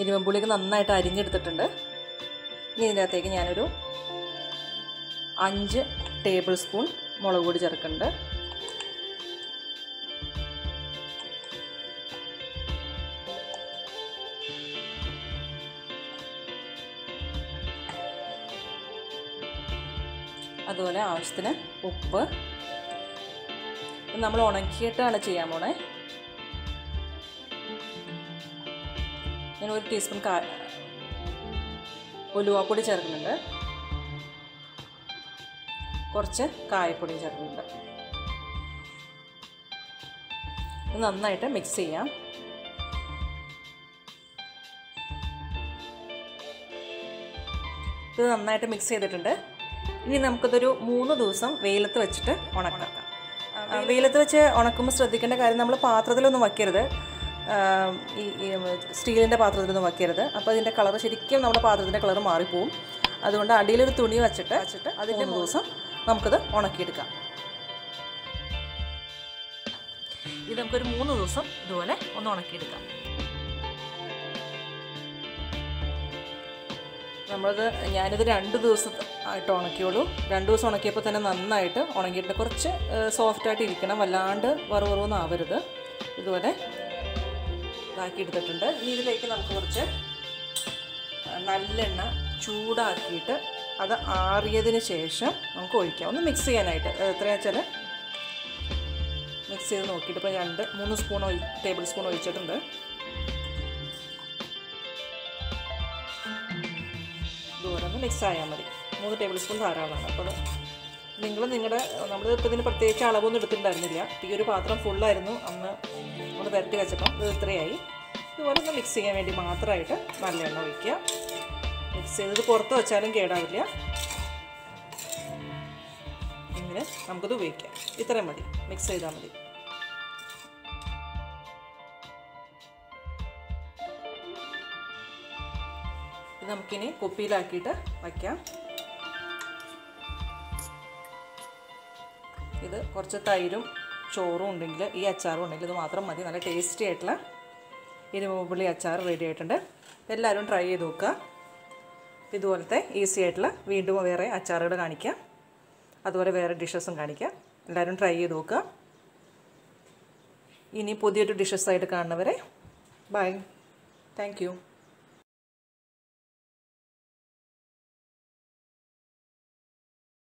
ഇരുമ്പുളിയൊക്കെ നന്നായിട്ട് അരിഞ്ഞെടുത്തിട്ടുണ്ട് ഇനി ഇതിൻ്റെ അകത്തേക്ക് ഞാനൊരു അഞ്ച് ടേബിൾ സ്പൂൺ മുളക് പൊടി ചേർക്കുന്നുണ്ട് അതുപോലെ ആവശ്യത്തിന് ഉപ്പ് ഇത് നമ്മൾ ഉണക്കിയിട്ടാണ് ചെയ്യാൻ പോണേ ഞാൻ ഒരു ടീസ്പൂൺ കാ ഉലുവാപ്പൊടി ചേർക്കുന്നുണ്ട് കുറച്ച് കായപ്പൊടിയും ചേർക്കുന്നുണ്ട് ഇത് നന്നായിട്ട് മിക്സ് ചെയ്യാം ഇത് നന്നായിട്ട് മിക്സ് ചെയ്തിട്ടുണ്ട് ഇനി നമുക്കിതൊരു മൂന്ന് ദിവസം വെയിലത്ത് വെച്ചിട്ട് ഉണക്കാം ആ, വെയിലത്ത് വെച്ച് ഉണക്കുമ്പോൾ ശ്രദ്ധിക്കേണ്ട കാര്യം നമ്മൾ പാത്രത്തിലൊന്നും വയ്ക്കരുത് ആ, ഈ ഈ സ്റ്റീലിൻ്റെ പാത്രത്തിലൊന്നും വയ്ക്കരുത് അപ്പോൾ അതിൻ്റെ കളർ ശരിക്കും നമ്മുടെ പാത്രത്തിൻ്റെ കളർ മാറിപ്പോവും അതുകൊണ്ട് അടിയിലൊരു തുണി വെച്ചിട്ട് വെച്ചിട്ട് അതിൻ്റെ ദിവസം നമുക്കത് ഉണക്കിയെടുക്കാം ഇത് നമുക്കൊരു മൂന്ന് ദിവസം ഇതുപോലെ ഒന്ന് ഉണക്കിയെടുക്കാം നമ്മളത് ഞാനിത് രണ്ട് ദിവസം ആയിട്ട് ഉണക്കിയുള്ളൂ രണ്ട് ദിവസം ഉണക്കിയപ്പോൾ തന്നെ നന്നായിട്ട് ഉണങ്ങിയിട്ട് കുറച്ച് സോഫ്റ്റായിട്ട് ഇരിക്കണം വല്ലാണ്ട് വറുവറുവൊന്നും ആവരുത് ഇതുപോലെ ഇതാക്കി എടുത്തിട്ടുണ്ട് ഇനി ഇതിലേക്ക് നമുക്ക് കുറച്ച് നല്ലെണ്ണ ചൂടാക്കിയിട്ട് അത് ആറിയതിന് ശേഷം നമുക്ക് ഒഴിക്കാം ഒന്ന് മിക്സ് ചെയ്യാനായിട്ട് എത്രയാ വെച്ചാൽ മിക്സ് ചെയ്ത് നോക്കിയിട്ട് ഇപ്പോൾ രണ്ട് മൂന്ന് സ്പൂൺ ഒഴി ടേബിൾ സ്പൂൺ ഒഴിച്ചിട്ടുണ്ട് ഇതുപോലെ ഒന്ന് മിക്സ് ആയാൽ മതി മൂന്ന് ടേബിൾ സ്പൂൺ ധാരാളമാണ് അപ്പോൾ നിങ്ങൾ നിങ്ങളുടെ നമ്മൾ ഇപ്പോൾ ഇതിന് പ്രത്യേകിച്ച് അളവൊന്നും എടുത്തിട്ടുണ്ടായിരുന്നില്ല ഈ ഒരു പാത്രം ഫുള്ളായിരുന്നു അന്ന് നമ്മൾ പുരട്ടി വെച്ചപ്പം ഇത് ഇത്രയായി ഇതുപോലെ ഒന്ന് മിക്സ് ചെയ്യാൻ വേണ്ടി മാത്രമായിട്ട് നല്ല എണ്ണ ഒഴിക്കുക മിക്സ് ചെയ്തത് പുറത്ത് വെച്ചാലും കേടാവില്ല ഇങ്ങനെ നമുക്കത് ഉപയോഗിക്കാം ഇത്രയും മതി മിക്സ് ചെയ്താൽ മതി ഇത് നമുക്കിനി കുപ്പിയിലാക്കിയിട്ട് വയ്ക്കാം ഇത് കുറച്ച് തൈരും ചോറും ഉണ്ടെങ്കിൽ ഈ അച്ചാറും ഉണ്ടെങ്കിൽ ഇത് മാത്രം മതി നല്ല ടേസ്റ്റി ആയിട്ടുള്ള ഇരുമ്പുള്ളി അച്ചാർ റെഡി ആയിട്ടുണ്ട് എല്ലാവരും ട്രൈ ചെയ്ത് നോക്കുക ഇതുപോലത്തെ ഈസി ആയിട്ടുള്ള വീണ്ടും വേറെ അച്ചാറുകൾ കാണിക്കാം അതുപോലെ വേറെ ഡിഷസും കാണിക്കാം എല്ലാവരും ട്രൈ ചെയ്ത് നോക്കുക ഇനി പുതിയൊരു ഡിഷസായിട്ട് കാണുന്നവരെ ബൈ താങ്ക് യു